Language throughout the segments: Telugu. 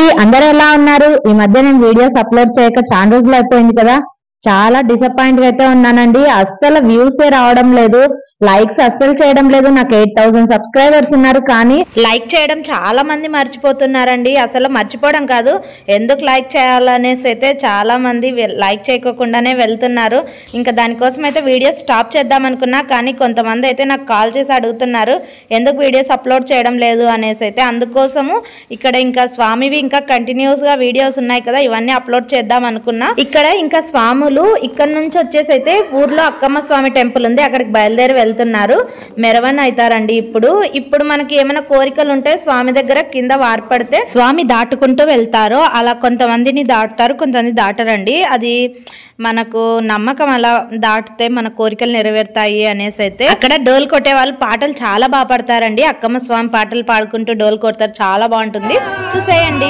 అండి అందరూ ఎలా ఉన్నారు ఈ మధ్య నేను వీడియోస్ అప్లోడ్ చేయక చాలా రోజులు అయిపోయింది కదా చాలా డిసప్పాయింట్ అయితే ఉన్నానండి అస్సలు వ్యూస్ రావడం లేదు లైక్స్ అస్సలు చేయడం లేదు నాకు ఎయిట్ థౌసండ్ సబ్స్క్రైబర్స్ ఉన్నారు కానీ లైక్ చేయడం చాలా మంది మర్చిపోతున్నారండి అసలు మర్చిపోవడం కాదు ఎందుకు లైక్ చేయాలనేసి అయితే చాలా మంది వె- లైక్ చేయకోకుండానే వెళ్తున్నారు ఇంకా దానికోసం అయితే వీడియోస్ స్టాప్ చేద్దాం అనుకున్నా కానీ కొంతమంది అయితే నాకు కాల్ చేసి అడుగుతున్నారు ఎందుకు వీడియోస్ అప్లోడ్ చేయడం లేదు అనేసి అయితే అందుకోసము ఇక్కడ ఇంకా స్వామివి ఇంకా కంటిన్యూస్ గా వీడియోస్ ఉన్నాయి కదా ఇవన్నీ అప్లోడ్ చేద్దాం అనుకున్నా ఇక్కడ ఇంకా స్వాములు ఇక్కడ నుంచి వచ్చేసి అయితే ఊర్లో అక్కమ్మ స్వామి టెంపుల్ ఉంది అక్కడికి బయలుదేరి వెళ్తున్నారు మెరవన్ అవుతారండి ఇప్పుడు ఇప్పుడు మనకి ఏమైనా కోరికలు ఉంటే స్వామి దగ్గర కింద వార్పడితే స్వామి దాటుకుంటూ వెళ్తారు అలా కొంతమందిని దాటుతారు కొంతమంది దాటరండి అది మనకు నమ్మకం అలా దాటితే మన కోరికలు నెరవేరుతాయి అనేసి అయితే అక్కడ డోల్ కొట్టే వాళ్ళు పాటలు చాలా బాగా పాడతారండి అక్కమ్మ స్వామి పాటలు పాడుకుంటూ డోల్ కొడతారు చాలా బాగుంటుంది చూసేయండి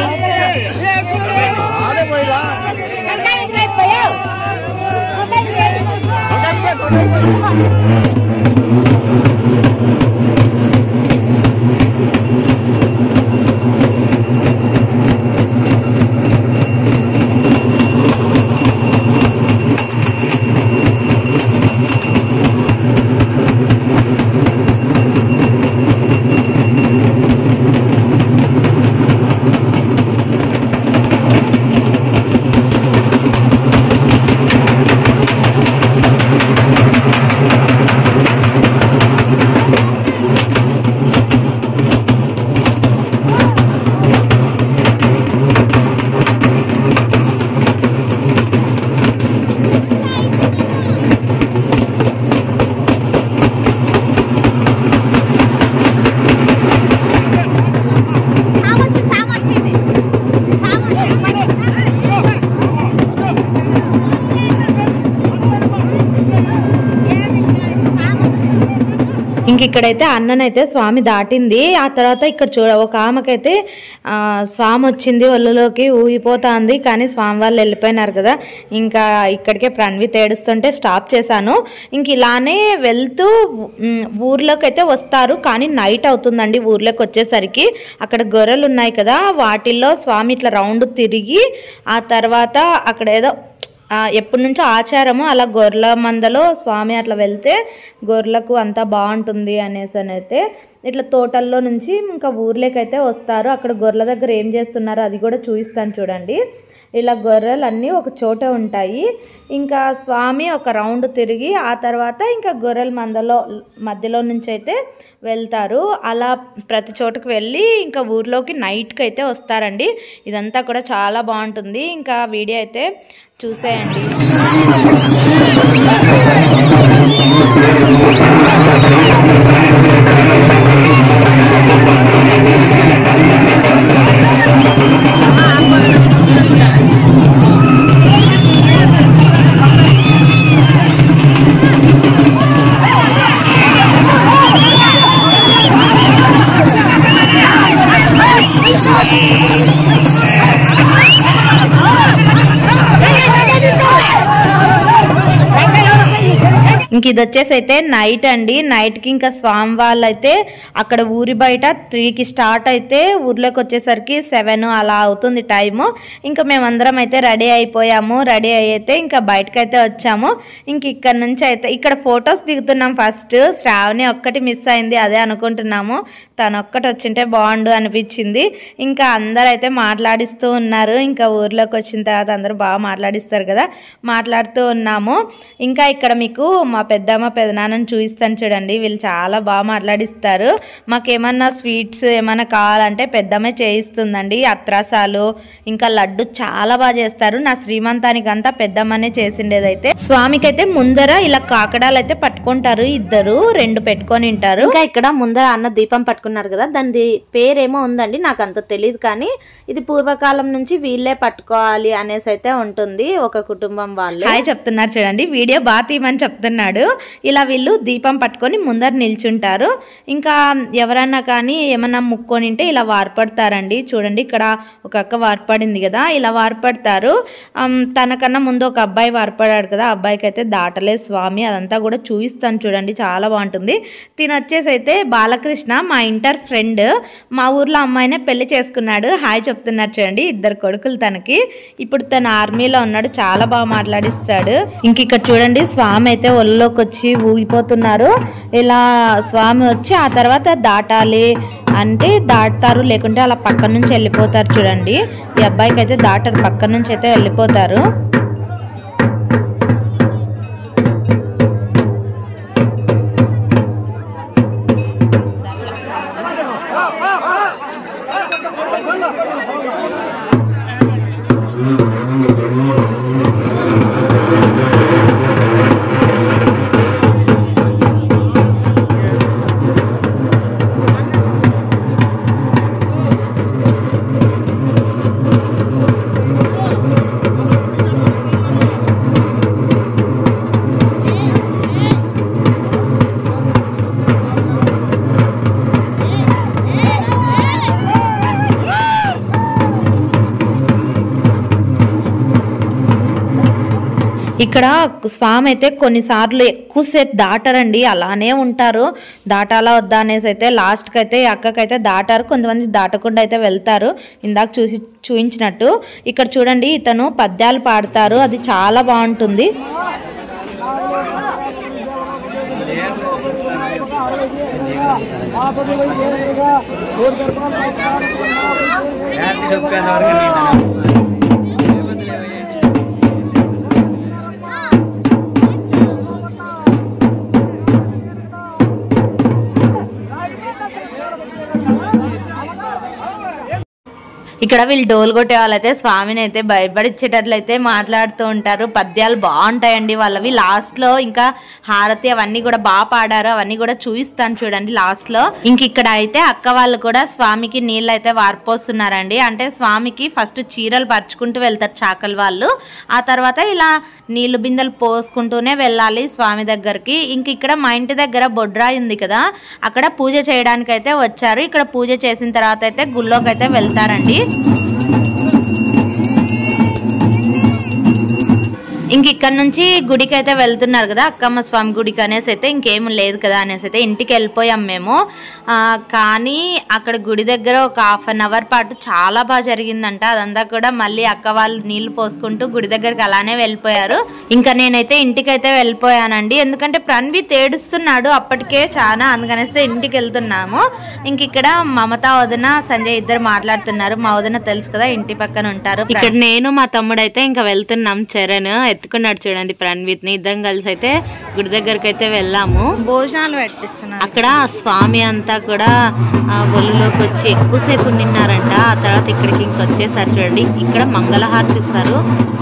సామొచ్చింది సామొచ్చింది ఇంక ఇక్కడైతే అన్ననైతే స్వామి దాటింది ఆ తర్వాత ఇక్కడ చూడ ఒక ఆమెకైతే ఆ, స్వామి వచ్చింది ఒళ్ళులోకి ఊగిపోతుంది కానీ స్వామి వాళ్ళు వెళ్ళిపోయినారు కదా ఇంకా ఇక్కడికే ప్రణవి ఏడుస్తుంటే స్టాప్ చేశాను ఇంక ఇలానే వెళ్తూ ఉమ్, ఊర్లోకి అయితే వస్తారు కానీ నైట్ అవుతుందండి ఊర్లోకి వచ్చేసరికి అక్కడ గొర్రెలు ఉన్నాయి కదా వాటిల్లో స్వామి ఇట్లా రౌండ్ తిరిగి ఆ తర్వాత అక్కడ ఏదో ఆ, ఎప్పటి నుంచో ఆచారము అలా గొర్రెల మందలో స్వామి అట్లా వెళ్తే గొర్రెలకు అంతా బాగుంటుంది అనేసి అని అయితే ఇట్లా తోటల్లో నుంచి ఇంకా ఊర్లోకి అయితే వస్తారు అక్కడ గొర్రెల దగ్గర ఏం చేస్తున్నారో అది కూడా చూపిస్తాను చూడండి ఇలా గొర్రెలు అన్నీ ఒక చోట ఉంటాయి ఇంకా స్వామి ఒక రౌండ్ తిరిగి ఆ తర్వాత ఇంకా గొర్రెల మందలో మధ్యలో నుంచి అయితే వెళ్తారు అలా ప్రతి చోటుకు వెళ్ళి ఇంకా ఊర్లోకి నైట్కి అయితే వస్తారండి ఇదంతా కూడా చాలా బాగుంటుంది ఇంకా వీడియో అయితే చూసేయండి ఇంక ఇది వచ్చేసి అయితే నైట్ అండి నైట్కి ఇంకా స్వామి వాళ్ళు అయితే అక్కడ ఊరి బయట త్రీకి స్టార్ట్ అయితే ఊర్లోకి వచ్చేసరికి సెవెన్ అలా అవుతుంది టైము ఇంకా మేమందరం అయితే రెడీ అయిపోయాము రెడీ అయితే ఇంకా బయటకు అయితే వచ్చాము ఇంక ఇక్కడ నుంచి అయితే ఇక్కడ ఫొటోస్ దిగుతున్నాం ఫస్ట్ శ్రావణి ఒక్కటి మిస్ అయింది అదే అనుకుంటున్నాము తను ఒక్కటి వచ్చింటే బాగుండు అనిపించింది ఇంకా అందరూ అయితే మాట్లాడిస్తూ ఉన్నారు ఇంకా ఊర్లోకి వచ్చిన తర్వాత అందరూ బాగా మాట్లాడిస్తారు కదా మాట్లాడుతూ ఉన్నాము ఇంకా ఇక్కడ మీకు మా పెద్దమ్మ పెదనాన్నని చూపిస్తాను చూడండి వీళ్ళు చాలా బాగా మాట్లాడిస్తారు మాకేమన్నా స్వీట్స్ ఏమైనా కావాలంటే పెద్దమ్మ చేయిస్తుందండి అత్రాసాలు ఇంకా లడ్డు చాలా బాగా చేస్తారు నా శ్రీమంతానికి అంతా పెద్దమ్మనే చేసిండేదైతే స్వామికి అయితే ముందర ఇలా కాకడాలు అయితే పట్టుకుంటారు ఇద్దరు రెండు పెట్టుకొని ఉంటారు ఇంకా ఇక్కడ ముందర అన్న దీపం పట్టుకున్నారు కదా దాని పేరేమో ఉందండి నాకు అంత తెలియదు కానీ ఇది పూర్వకాలం నుంచి వీళ్ళే పట్టుకోవాలి అనేసి అయితే ఉంటుంది ఒక కుటుంబం వాళ్ళు హాయ్ చెప్తున్నారు చూడండి వీడియో బాగా తీయమని చెప్తున్నాడు ఇలా వీళ్ళు దీపం పట్టుకొని ముందర నిల్చుంటారు ఇంకా ఎవరన్నా కానీ ఏమన్నా ముక్కొని ఉంటే ఇలా వార్పడతారండి చూడండి ఇక్కడ ఒక అక్క వార్పడింది కదా ఇలా వార్పడతారు ఆమ్, తనకన్నా ముందు ఒక అబ్బాయి వార్పడాడు కదా ఆ అబ్బాయికి అయితే దాటలేదు స్వామి అదంతా కూడా చూపిస్తాను చూడండి చాలా బాగుంటుంది తిను వచ్చేసి అయితే బాలకృష్ణ మా ఇంటర్ ఫ్రెండ్ మా ఊర్లో అమ్మాయినే పెళ్లి చేసుకున్నాడు హాయ్ చెప్తున్నాడు చూడండి ఇద్దరు కొడుకులు తనకి ఇప్పుడు తన ఆర్మీలో ఉన్నాడు చాలా బాగా మాట్లాడిస్తాడు ఇంక ఇక్కడ చూడండి స్వామి అయితే ఒళ్ళోకి వచ్చి ఊగిపోతున్నారు ఇలా స్వామి వచ్చి ఆ తర్వాత దాటాలి అంటే దాటుతారు లేకుంటే అలా పక్క నుంచి వెళ్ళిపోతారు చూడండి ఈ అబ్బాయికి అయితే దాటారు పక్క నుంచి అయితే వెళ్ళిపోతారు ఇక్కడ స్వామి అయితే కొన్నిసార్లు ఎక్కువసేపు దాటరండి అలానే ఉంటారు దాటాలా వద్దా అనేసి అయితే లాస్ట్కి అయితే ఈ అక్కకైతే దాటారు కొంతమంది దాటకుండా అయితే వెళ్తారు ఇందాక చూసి చూయించినట్టు ఇక్కడ చూడండి ఇతను పద్యాలు పాడతారు అది చాలా బాగుంటుంది ఇక్కడ వీళ్ళు డోలు కొట్టే వాళ్ళైతే స్వామిని అయితే భయపడిచ్చేటట్లయితే మాట్లాడుతూ ఉంటారు పద్యాలు బాగుంటాయండి వాళ్ళవి లాస్ట్ లో ఇంకా హారతి అవన్నీ కూడా బాగా పాడారు అవన్నీ కూడా చూపిస్తాను చూడండి లాస్ట్ లో ఇంక ఇక్కడ అయితే అక్క వాళ్ళు కూడా స్వామికి నీళ్ళు అయితే వార్పోస్తున్నారండి అంటే స్వామికి ఫస్ట్ చీరలు పరుచుకుంటూ వెళ్తారు చాకలి వాళ్ళు ఆ తర్వాత ఇలా నీళ్లు బిందెలు పోసుకుంటూనే వెళ్ళాలి స్వామి దగ్గరికి ఇంక ఇక్కడ మా ఇంటి దగ్గర బొడ్రాయి ఉంది కదా అక్కడ పూజ చేయడానికి అయితే వచ్చారు ఇక్కడ పూజ చేసిన తర్వాత అయితే గుళ్ళోకి అయితే వెళ్తారండి ఇంక ఇక్కడ నుంచి గుడికి అయితే వెళ్తున్నారు కదా అక్కమ్మ స్వామి గుడికి అనేసి అయితే ఇంకేం లేదు కదా అనేసి అయితే ఇంటికి వెళ్ళిపోయాం మేము ఆ, కానీ అక్కడ గుడి దగ్గర ఒక హాఫ్ అన్ అవర్ పాటు చాలా బాగా జరిగిందంట అదంతా కూడా మళ్ళీ అక్క వాళ్ళు నీళ్లు పోసుకుంటూ గుడి దగ్గరికి అలానే వెళ్ళిపోయారు ఇంకా నేనైతే ఇంటికైతే వెళ్ళిపోయానండి ఎందుకంటే ప్రణ్విత్ ఏడుస్తున్నాడు అప్పటికే చాలా అందుకనేస్తే ఇంటికి వెళ్తున్నాము ఇంక ఇక్కడ మమత వదిన సంజయ్ ఇద్దరు మాట్లాడుతున్నారు మా వదిన తెలుసు కదా ఇంటి పక్కన ఉంటారు ఇక్కడ నేను మా తమ్ముడు అయితే ఇంకా వెళ్తున్నాం చరణ్ ఎత్తుకున్నాడు చూడండి ప్రణ్విత్ ని ఇద్దరం కలిసి అయితే గుడి దగ్గరికి అయితే వెళ్ళాము భోజనాలు పెట్టిస్తున్నారు అక్కడ స్వామి అంతా కూడా ఆ ఒళ్ళులోకి వచ్చి ఎక్కువసేపు ఉండినారంట ఆ తర్వాత ఇక్కడికి ఇంకొచ్చేసారు చూడండి ఇక్కడ మంగళహారతి ఇస్తారు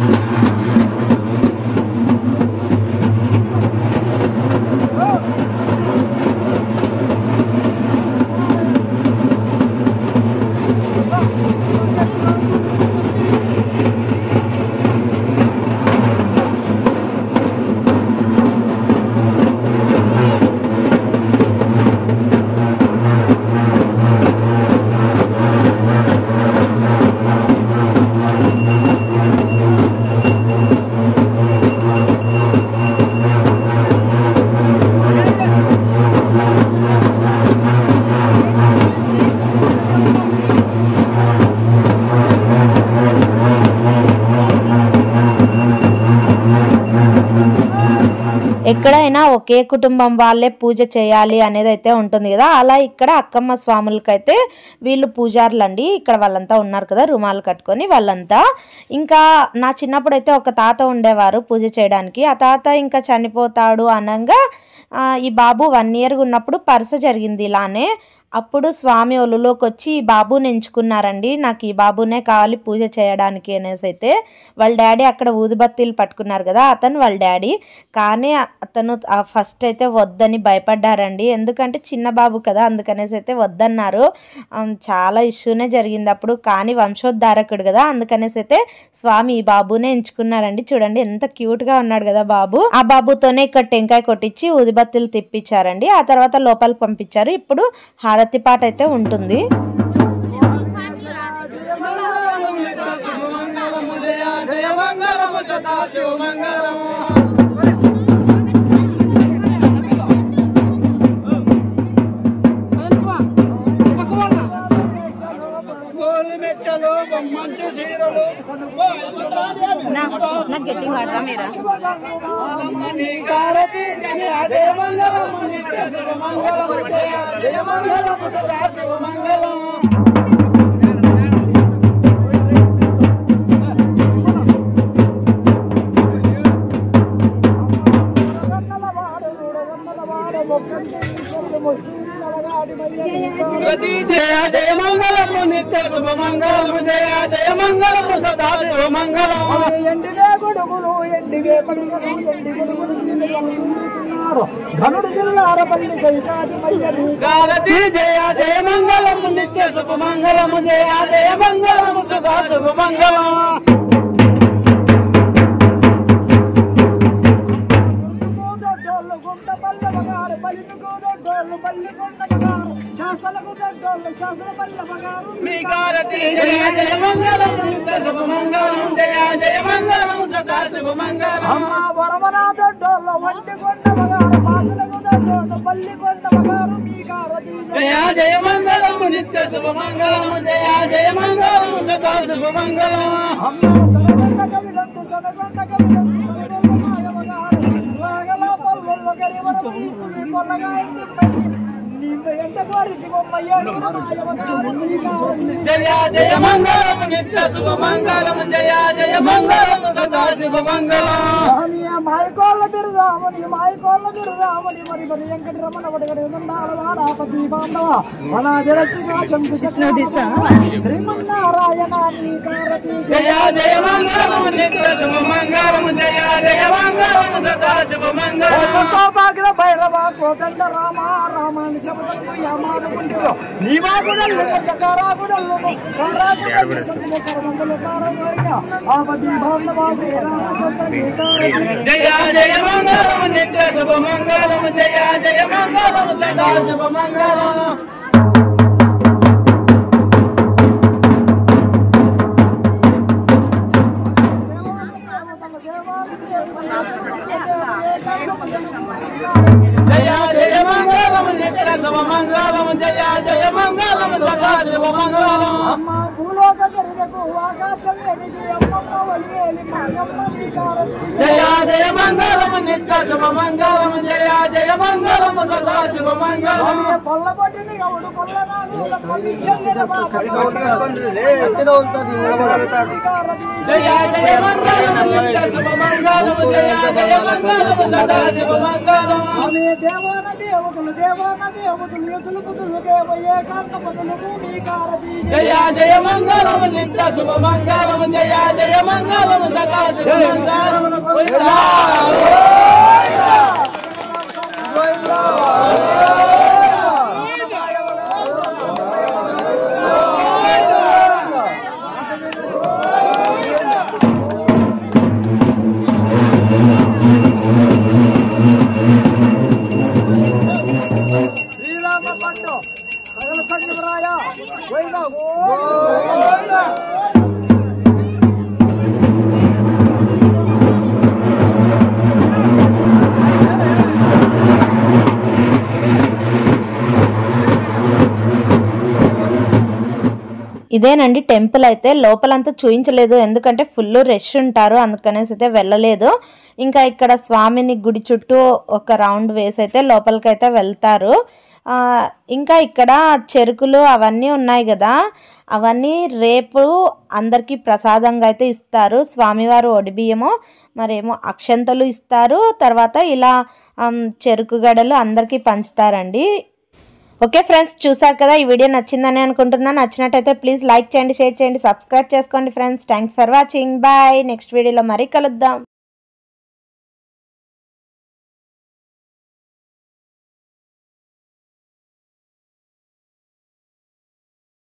ఎక్కడైనా ఒకే కుటుంబం వాళ్ళే పూజ చేయాలి అనేది అయితే ఉంటుంది కదా అలా ఇక్కడ అక్కమ్మ స్వాములకైతే వీళ్ళు పూజారులు అండి ఇక్కడ వాళ్ళంతా ఉన్నారు కదా రుమాలు కట్టుకొని వాళ్ళంతా ఇంకా నా చిన్నప్పుడు అయితే ఒక తాత ఉండేవారు పూజ చేయడానికి ఆ తాత ఇంకా చనిపోతాడు అనగా ఆ, ఈ బాబు వన్ ఇయర్ ఉన్నప్పుడు పరస జరిగింది ఇలానే అప్పుడు స్వామి ఒలులోకి వచ్చి ఈ బాబుని ఎంచుకున్నారండి నాకు ఈ బాబునే కావాలి పూజ చేయడానికి అనేసి అయితే వాళ్ళ డాడీ అక్కడ ఊదిబత్తీలు పట్టుకున్నారు కదా అతను వాళ్ళ డాడీ కానీ అతను ఫస్ట్ అయితే వద్దని భయపడ్డారండి ఎందుకంటే చిన్న బాబు కదా అందుకనేసి అయితే వద్దన్నారు ఆ, చాలా ఇష్యూనే జరిగింది అప్పుడు కానీ వంశోద్ధారకుడు కదా అందుకనేసి అయితే స్వామి ఈ బాబునే ఎంచుకున్నారండి చూడండి ఎంత క్యూట్ గా ఉన్నాడు కదా బాబు ఆ బాబుతోనే ఇక్కడ టెంకాయ కొట్టించి ఊదిబత్తీలు తిప్పించారండి ఆ తర్వాత లోపలికి పంపించారు ఇప్పుడు హారతి పాట అయితే ఉంటుంది చీరలు బొమ్మంటి చీరలు నాకు గట్టి వాడరా మీరు నీకారతి అదే మంగళం నిత్య శుభమంగళం జయ మంగళం సదా శుభమంగళం ప్రతి జయ జయ మంగళము నిత్య శుభ మంగళము జయ జయ మంగళము సదా శుభ మంగళం ఎండివే గొడుగులు ఎండివే పడుగులు ఎండి గొడుగులు నిలువన్నారు. ధనుడు జిల్లార పల్లి కైకాటి మయ్యలు గారతి జయ జయ మంగళము నిత్య శుభ మంగళము జయ జయ మంగళము సదా శుభ మంగళం దొడ్డోళ్ళు గుంట పల్ల బగారు బలిమికు దొడ్డోళ్ళు బల్లి గుంట బగారు శాస్త్రలకు దొడ్డోళ్ళు శాస్త్ర పల్ల బగారు మీ గారతి జయ జయ మంగళం నిత్య శుభ మంగళం జయ జయ మంగళం సదా శుభ మంగళం అమ్మ వరవరా దొడ్డోళ్ళు వంటి కొండ బగారు బాసులకు దొడ్డోళ్ళు బల్లి కొండ బగారు మీ గారతి జయ జయ మంగళం నిత్య శుభ మంగళం జయ జయ మంగళం సదా శుభ మంగళం అమ్మ సరగొండ కవిలందు సరగొండ కవిలందు సరగొండ మాయమగారు రాగల పల్లెల్లో గరివరం మీ కొల్లగా ఇంటి పై నీవు ఎంట కోరికి బొమ్మయ్యాడు మాయమగారు మీ గారతి జయ జయ మంగళం నిత్య శుభ మంగళం జయ జయ మంగళం సదా శుభ మంగళం స్వామి ఆ మాయకోళ్ళ బిరుదామని మాయకోళ్ళ బిరుదామని మరి మరి వెంకట రమణ వడగడి వాడాపతి బాంధవ అనాదిరచి శంకు శ్రీమన్నారాయణ నీ కారతి జయ జయ మంగళం నిత్య శుభ మంగళం జయ జయ మంగళం సదా శుభ మంగళం కోపాగ్ర భైరవ కోదండ రామ రామాని శబ్దము యామానుకుంటూ నీ వాగుడల్లు కారాగుడల్లు కారాగుడల్లు సంగుల కరమందలు కారమోయిన ఆపతి బాంధవ శ్రీరామచంద్ర నీ కారతి జయ జయ మంగళం నిత్య శుభ మంగళం జయ జయ మంగళం సదా శుభ మంగళం జయ జయ మంగళం నిత్య శుభ మంగళం జయ జయ మంగళం సదా శుభ మంగళం అమ్మ భూలోక జరిగకు ఆకాశం ఎదిగి అమ్మమ్మ వలియేలి మాయమ్మ నీ కారతి జయ జయ మంగళం నిత్య శుభ మంగళం జయ జయ మంగళం సదా శుభ మంగళం పొల్లబొట్టిని గౌడు పొల్లనాగుల కొల్లిచెల్లిన జయ జయ మంగళం నిత్య శుభ మంగళం జయ జయ మంగళం సదా శుభ మంగళం ఆమె దేవాన దేవతలు దేవాన దేవతలు ఎదులు బుదులు దేవ ఏకాంత బదులు భూమి కారతి జయ జయ మంగళం నిత్య శుభ మంగళం జయ జయ మంగళం సదా శుభ మంగళం గోవిందా. శ్రీరామ పట్టు సగల సంగమరాయ గోవిందా గోవిందా ఇదేనండి టెంపుల్ అయితే లోపలంతా చూయించలేదు ఎందుకంటే ఫుల్ రష్ ఉంటారు అందుకనేసి అయితే వెళ్ళలేదు ఇంకా ఇక్కడ స్వామిని గుడి చుట్టూ ఒక రౌండ్ వేసి అయితే లోపలికైతే వెళ్తారు ఆ, ఇంకా ఇక్కడ చెరుకులు అవన్నీ ఉన్నాయి కదా అవన్నీ రేపు అందరికీ ప్రసాదంగా అయితే ఇస్తారు స్వామివారు ఒడిబియ్యము మరేమో అక్షంతలు ఇస్తారు తర్వాత ఇలా ఆమ్, చెరుకు గడలు అందరికీ పంచుతారండి ఓకే ఫ్రెండ్స్ చూసారు కదా ఈ వీడియో నచ్చిందని అనుకుంటున్నాను నచ్చినట్టయితే ప్లీజ్ లైక్ చేయండి షేర్ చేయండి సబ్స్క్రైబ్ చేసుకోండి friends thanks for watching bye next వీడియోలో మరీ కలుద్దాం